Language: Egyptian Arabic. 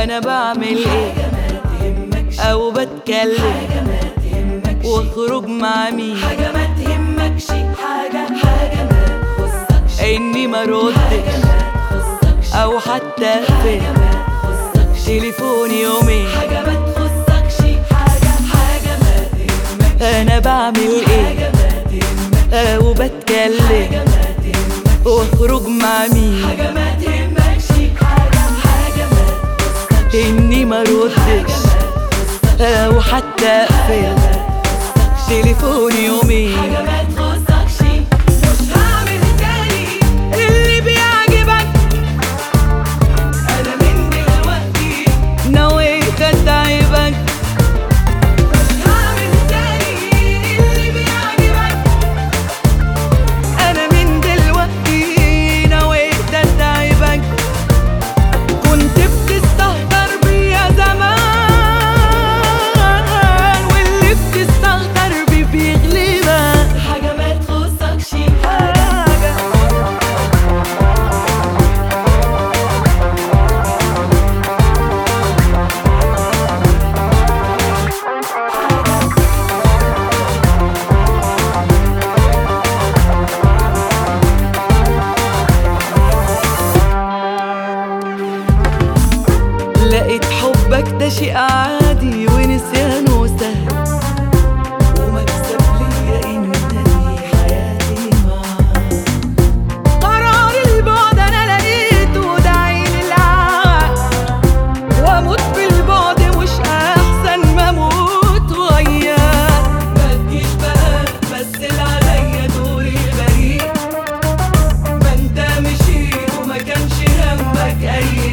انا بعمل ايه او بتكلم واخرج مع مين حاجة ما تهمكش حاجة حاجة ما تخصكش اني ما ردش ما تخصكش او حتى اقفل ما تخصكش تليفوني يومين حاجة ما تخصكش حاجة حاجة ما تهمكش انا بعمل ايه حاجة ما تهمكش او بتكلم حاجة ما تهمكش واخرج مع مين حاجة ما تهمكش حاجة حاجة ما تخصكش اني ما ردش او حتى اقفل تليفوني يومين حاجة ما تخصكش مش هعمل تاني اللي بيعجبك أنا من دلوقتي نويت اتعبك مش هعمل تاني اللي بيعجبك انا من دلوقتي نويت اتعبك كنت بتستهتر بيا زمان واللي بتستهتر بيه بيغلبك حاجة ما تخصكش حاجة لقيت حبك ده شيء عادي ونسيانه سهل ومكسب ليا إنني حياتي معاك قرار البعد انا لقيته ده عين العقل واموت بالبعد مش احسن ما اموت وياك ما تجيش بقى مثل عليا دوري بريء ما انت مشيت وما كانش همك اي